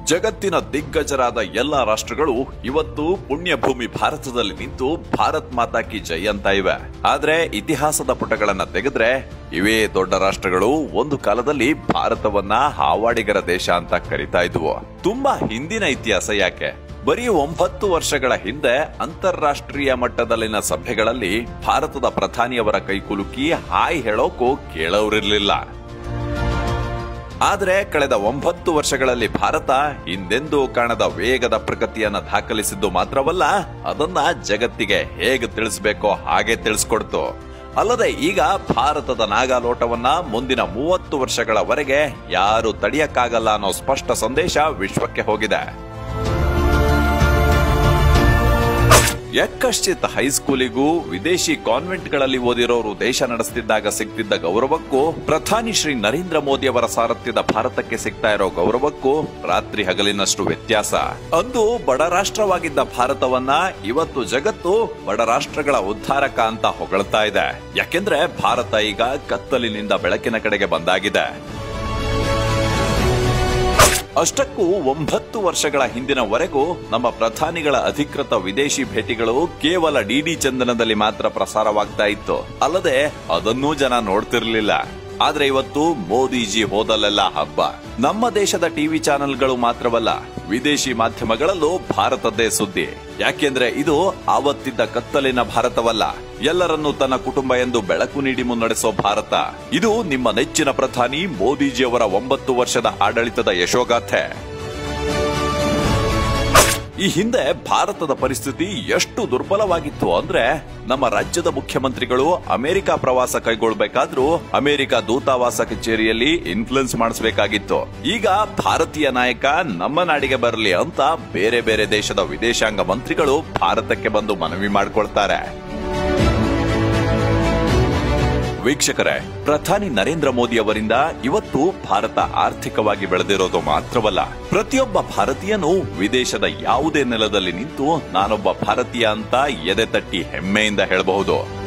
ಜಗತ್ತಿನ ದಿಗ್ಗಜರಾದ ಎಲ್ಲಾ ರಾಷ್ಟ್ರಗಳು ಇವತ್ತು ಪುಣ್ಯಭೂಮಿ ಭಾರತದಲ್ಲಿ ನಿಂತು ಭಾರತ್ ಮಾತಾ ಕಿ ಜೈ ಅಂತ ಇವೆ ಆದ್ರೆ ಇತಿಹಾಸದ ಪುಟಗಳನ್ನ ತೆಗೆದ್ರೆ ಇವೇ ದೊಡ್ಡ ರಾಷ್ಟ್ರಗಳು ಒಂದು ಕಾಲದಲ್ಲಿ ಭಾರತವನ್ನ ಹಾವಾಡಿಗರ ದೇಶ ಅಂತ ಕರಿತಾ ಇದ್ವು ತುಂಬಾ ಹಿಂದಿನ ಇತಿಹಾಸ ಯಾಕೆ ಬರೀ ಒಂಬತ್ತು ವರ್ಷಗಳ ಹಿಂದೆ ಅಂತಾರಾಷ್ಟ್ರೀಯ ಮಟ್ಟದಲ್ಲಿನ ಸಭೆಗಳಲ್ಲಿ ಭಾರತದ ಪ್ರಧಾನಿಯವರ ಕೈಕುಲುಕಿ ಹಾಯ್ ಹೇಳೋಕು ಕೇಳೋರಿರ್ಲಿಲ್ಲ ಆದರೆ ಕಳೆದ ಒಂಬತ್ತು ವರ್ಷಗಳಲ್ಲಿ ಭಾರತ ಹಿಂದೆಂದೂ ಕಾಣದ ವೇಗದ ಪ್ರಗತಿಯನ್ನ ದಾಖಲಿಸಿದ್ದು ಮಾತ್ರವಲ್ಲ ಅದನ್ನ ಜಗತ್ತಿಗೆ ಹೇಗೆ ತಿಳಿಸ್ಬೇಕೋ ಹಾಗೆ ತಿಳಿಸ್ಕೊಡ್ತು ಅಲ್ಲದೆ ಈಗ ಭಾರತದ ನಾಗಾಲೋಟವನ್ನ ಮುಂದಿನ ಮೂವತ್ತು ವರ್ಷಗಳವರೆಗೆ ಯಾರು ತಡೆಯಕ್ಕಾಗಲ್ಲ ಅನ್ನೋ ಸ್ಪಷ್ಟ ಸಂದೇಶ ವಿಶ್ವಕ್ಕೆ ಹೋಗಿದೆ ಎಕ್ಕಶ್ಚಿತ್ ಹೈಸ್ಕೂಲಿಗೂ ವಿದೇಶಿ ಕಾನ್ವೆಂಟ್ಗಳಲ್ಲಿ ಓದಿರೋರು ದೇಶ ನಡೆಸುತ್ತಿದ್ದಾಗ ಸಿಗ್ತಿದ್ದ ಗೌರವಕ್ಕೂ ಪ್ರಧಾನಿ ಶ್ರೀ ನರೇಂದ್ರ ಮೋದಿ ಅವರ ಸಾರಥ್ಯದ ಭಾರತಕ್ಕೆ ಸಿಗ್ತಾ ಇರೋ ಗೌರವಕ್ಕೂ ರಾತ್ರಿ ಹಗಲಿನಷ್ಟು ವ್ಯತ್ಯಾಸ ಅಂದು ಬಡ ರಾಷ್ಟ್ರವಾಗಿದ್ದ ಭಾರತವನ್ನ ಇವತ್ತು ಜಗತ್ತು ಬಡ ರಾಷ್ಟ್ರಗಳ ಉದ್ಧಾರಕ ಅಂತ ಹೊಗಳ್ತಾ ಇದೆ ಯಾಕೆಂದ್ರೆ ಭಾರತ ಈಗ ಕತ್ತಲಿನಿಂದ ಬೆಳಕಿನ ಕಡೆಗೆ ಬಂದಾಗಿದೆ ಅಷ್ಟಕ್ಕೂ ಒಂಬತ್ತು ವರ್ಷಗಳ ಹಿಂದಿನವರೆಗೂ ನಮ್ಮ ಪ್ರಧಾನಿಗಳ ಅಧಿಕೃತ ವಿದೇಶಿ ಭೇಟಿಗಳು ಕೇವಲ ಡಿಡಿ ಚಂದನದಲ್ಲಿ ಮಾತ್ರ ಪ್ರಸಾರವಾಗ್ತಾ ಇತ್ತು ಅಲ್ಲದೆ ಅದನ್ನೂ ಜನ ನೋಡ್ತಿರ್ಲಿಲ್ಲ ಆದ್ರೆ ಇವತ್ತು ಮೋದಿಜಿ ಹೋದಲ್ಲೆಲ್ಲ ಹಬ್ಬ ನಮ್ಮ ದೇಶದ ಟಿವಿ ಚಾನೆಲ್ಗಳು ಮಾತ್ರವಲ್ಲ ವಿದೇಶಿ ಮಾಧ್ಯಮಗಳಲ್ಲೂ ಭಾರತದ್ದೇ ಸುದ್ದಿ ಯಾಕೆಂದ್ರೆ ಇದು ಆವತ್ತಿದ್ದ ಕತ್ತಲಿನ ಭಾರತವಲ್ಲ ಎಲ್ಲರನ್ನೂ ತನ್ನ ಕುಟುಂಬ ಎಂದು ಬೆಳಕು ನೀಡಿ ಮುನ್ನಡೆಸೋ ಭಾರತ ಇದು ನಿಮ್ಮ ನೆಚ್ಚಿನ ಪ್ರಧಾನಿ ಮೋದಿಜಿಯವರ ಒಂಬತ್ತು ವರ್ಷದ ಆಡಳಿತದ ಯಶೋಗಾಥೆ ಈ ಹಿಂದೆ ಭಾರತದ ಪರಿಸ್ಥಿತಿ ಎಷ್ಟು ದುರ್ಬಲವಾಗಿತ್ತು ಅಂದ್ರೆ ನಮ್ಮ ರಾಜ್ಯದ ಮುಖ್ಯಮಂತ್ರಿಗಳು ಅಮೆರಿಕ ಪ್ರವಾಸ ಕೈಗೊಳ್ಬೇಕಾದ್ರೂ ಅಮೆರಿಕ ದೂತಾವಾಸ ಕಚೇರಿಯಲ್ಲಿ ಇನ್ಫ್ಲುಯೆನ್ಸ್ ಮಾಡಿಸಬೇಕಾಗಿತ್ತು ಈಗ ಭಾರತೀಯ ನಾಯಕ ನಮ್ಮ ನಾಡಿಗೆ ಬರಲಿ ಅಂತ ಬೇರೆ ಬೇರೆ ದೇಶದ ವಿದೇಶಾಂಗ ಮಂತ್ರಿಗಳು ಭಾರತಕ್ಕೆ ಬಂದು ಮನವಿ ಮಾಡ್ಕೊಳ್ತಾರೆ ವೀಕ್ಷಕರೇ ಪ್ರಧಾನಿ ನರೇಂದ್ರ ಮೋದಿ ಅವರಿಂದ ಇವತ್ತು ಭಾರತ ಆರ್ಥಿಕವಾಗಿ ಬೆಳೆದಿರೋದು ಮಾತ್ರವಲ್ಲ ಪ್ರತಿಯೊಬ್ಬ ಭಾರತೀಯನೂ ವಿದೇಶದ ಯಾವುದೇ ನೆಲದಲ್ಲಿ ನಿಂತು ನಾನೊಬ್ಬ ಭಾರತೀಯ ಅಂತ ಎದೆ ತಟ್ಟಿ ಹೆಮ್ಮೆಯಿಂದ ಹೇಳಬಹುದು